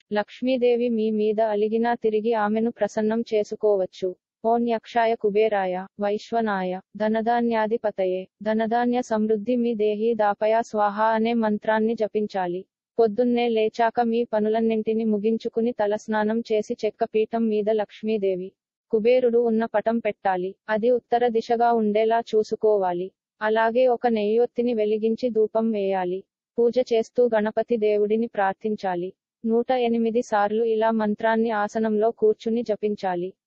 లక్ష్మీదేవి మీ మీద అలిగినా తిరిగి ఆమెను ప్రసన్నం చేసుకోవచ్చు ఓం యక్షాయ కుబేరాయ వైశ్వనాయ ధనధాన్యాధిపతయే ధనధాన్య సమృద్ధి మీ దేహి దాపయ స్వాహ అనే మంత్రాన్ని జపించాలి పొద్దున్నే లేచాక మీ పనులన్నింటిని ముగించుకుని తలస్నానం చేసి చెక్క పీఠం మీద లక్ష్మీదేవి కుబేరుడు ఉన్న పటం పెట్టాలి అది ఉత్తర దిశగా ఉండేలా చూసుకోవాలి అలాగే ఒక నెయ్యొత్తిని వెలిగించి ధూపం వేయాలి పూజ చేస్తూ గణపతి దేవుడిని ప్రార్థించాలి నూట ఎనిమిది సార్లు ఇలా మంత్రాన్ని ఆసనంలో కూర్చుని జపించాలి